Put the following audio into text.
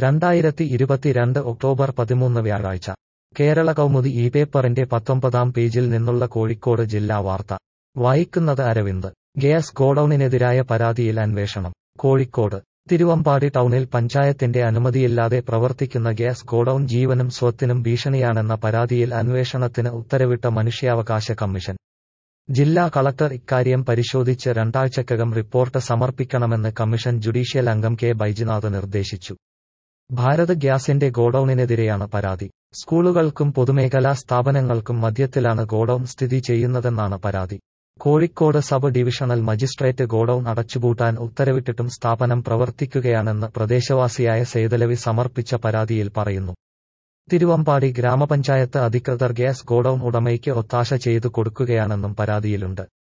രണ്ടായിരത്തി ഇരുപത്തിരണ്ട് ഒക്ടോബർ പതിമൂന്ന് വ്യാഴാഴ്ച കേരള കൗമുദി ഈ പേപ്പറിന്റെ പത്തൊമ്പതാം പേജിൽ നിന്നുള്ള കോഴിക്കോട് ജില്ലാ വാർത്ത വായിക്കുന്നത് അരവിന്ദ് ഗ്യാസ് ഗോഡൌണിനെതിരായ പരാതിയിൽ അന്വേഷണം കോഴിക്കോട് തിരുവമ്പാടി ടൗണിൽ പഞ്ചായത്തിന്റെ അനുമതിയില്ലാതെ പ്രവർത്തിക്കുന്ന ഗ്യാസ് ഗോഡൌൺ ജീവനും സ്വത്തിനും ഭീഷണിയാണെന്ന പരാതിയിൽ അന്വേഷണത്തിന് ഉത്തരവിട്ട മനുഷ്യാവകാശ കമ്മീഷൻ ജില്ലാ കളക്ടർ ഇക്കാര്യം പരിശോധിച്ച് രണ്ടാഴ്ചക്കകം റിപ്പോർട്ട് സമർപ്പിക്കണമെന്ന് കമ്മീഷൻ ജുഡീഷ്യൽ അംഗം കെ ബൈജിനാഥ് നിർദ്ദേശിച്ചു ഭാരത് ഗ്യാസിന്റെ ഗോഡൌണിനെതിരെയാണ് പരാതി സ്കൂളുകൾക്കും പൊതുമേഖലാ സ്ഥാപനങ്ങൾക്കും മധ്യത്തിലാണ് ഗോഡൌൺ സ്ഥിതി ചെയ്യുന്നതെന്നാണ് പരാതി Kozhikode sub divisional magistrate godown അടച്ചുപൂട്ടാൻ ഉത്തരവിട്ടിട്ടും സ്ഥാപനം പ്രവർത്തിക്കുകയാണെന്ന് പ്രദേശവാസിയായ സേതലവി സമർപ്പിച്ച പരാതിയിൽ പറയുന്നു തിരുവമ്പാടി ഗ്രാമപഞ്ചായത്ത് അധികൃതർ ഗ്യാസ് ഗോഡൌൺ ഉടമയ്ക്ക് ഒത്താശ ചെയ്തു കൊടുക്കുകയാണെന്നും പരാതിയിലുണ്ട്